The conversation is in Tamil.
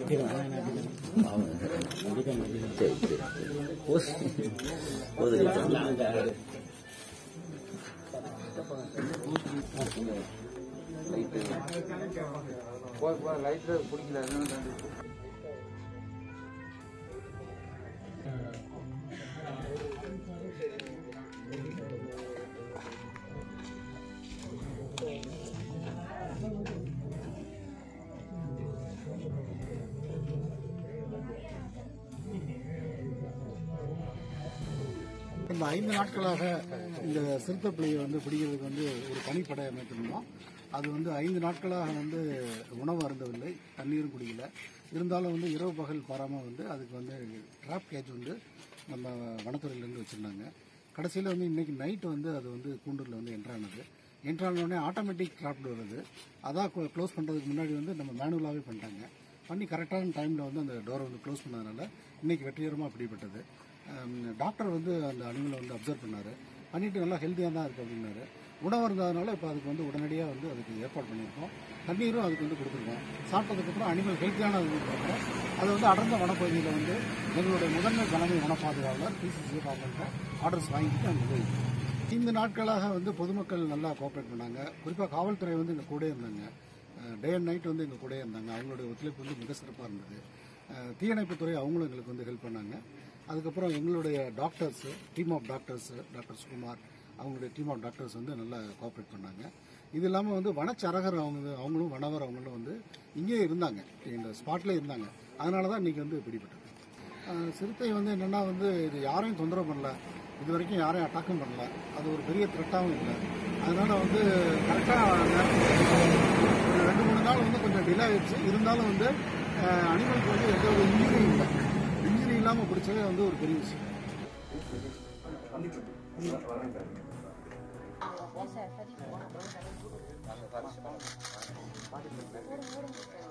சரி சரி போது போது லைட்டில் பிடிக்கல அதனால இந்த ஐந்து நாட்களாக இந்த சிறுத்தை புலியை வந்து பிடிக்கிறதுக்கு வந்து ஒரு தனிப்படை அமைத்திருந்தோம் அது வந்து ஐந்து நாட்களாக வந்து உணவு அருந்தவில்லை தண்ணீரும் குடிக்கல இருந்தாலும் வந்து இரவு பகல் பாராமல் வந்து அதுக்கு வந்து ட்ராப் கேஜ் வந்து நம்ம வனத்துறையிலேருந்து வச்சுருந்தாங்க கடைசியில் வந்து இன்னைக்கு நைட் வந்து அது வந்து கூண்டூரில் வந்து என்ட்ரானது என்ட்ரானோடனே ஆட்டோமேட்டிக் ட்ராப்டு வருது அதான் க்ளோஸ் பண்ணுறதுக்கு முன்னாடி வந்து நம்ம மேனுவலாகவே பண்ணிட்டாங்க பண்ணி கரெக்டான டைமில் வந்து அந்த டோரை வந்து க்ளோஸ் பண்ணதுனால இன்னைக்கு வெற்றிகரமாக பிடிபட்டது டாக்டர் வந்து அந்த அனிமலை வந்து அப்சர்வ் பண்ணார் பண்ணிட்டு நல்லா ஹெல்த்தியாக தான் இருக்குது அப்படின்னாரு உணவு இருந்ததுனால இப்போ அதுக்கு வந்து உடனடியாக வந்து அதுக்கு ஏற்பாடு பண்ணியிருக்கோம் தண்ணீரும் அதுக்கு வந்து கொடுத்துருக்கோம் சாப்பிட்டதுக்கப்புறம் அனிமல் ஹெல்த்தியான இருக்கிறோம் அதை வந்து அடர்ந்த வனப்பகுதியில் வந்து எங்களுடைய முதன்மை தலைமை வன பாதுகாவலர் பிசிசி அவங்கள்ட்ட ஆர்டர்ஸ் வாங்கிட்டு அங்கே போய் ஐந்து நாட்களாக வந்து பொதுமக்கள் நல்லா கோஆப்ரேட் பண்ணாங்க குறிப்பாக காவல்துறை வந்து எங்கள் கூட இருந்தாங்க டே அண்ட் நைட் வந்து எங்கள் கூட இருந்தாங்க அவங்களுடைய ஒத்துழைப்பு வந்து மிக சிறப்பாக இருந்தது அஹ் தீயணைப்புத்துறை அவங்களும் எங்களுக்கு வந்து ஹெல்ப் பண்ணாங்க அதுக்கப்புறம் எங்களுடைய doctors team of doctors doctor Sukumar அவங்களுடைய டீம் ஆஃப் டாக்டர்ஸ் வந்து நல்லா கோஆப்ரேட் பண்ணாங்க இது இல்லாமல் வந்து வனச்சரகர் அவங்க அவங்களும் வனவர் அவங்களும் வந்து இங்கேயே இருந்தாங்க இந்த ஸ்பாட்லேயே இருந்தாங்க அதனால தான் இன்னைக்கு வந்து பிடிபட்டது அஹ் சிறுத்தை வந்து என்னென்னா வந்து இது யாரையும் தொந்தரவு பண்ணல இது வரைக்கும் யாரையும் அட்டாக்கும் பண்ணல அது ஒரு பெரிய த்ரெட்டாகவும் இல்லை அதனால வந்து கரெக்டாக ஒரு ரெண்டு மூணு நாள் வந்து கொஞ்சம் டிலே ஆயிடுச்சு இருந்தாலும் வந்து அனிமலுக்கு வந்து எந்த ஒரு இன்ஜுரி இல்லை இன்ஜுரி இல்லாமல் பிடிச்சதே வந்து ஒரு பெரிய விஷயம் சார் சரி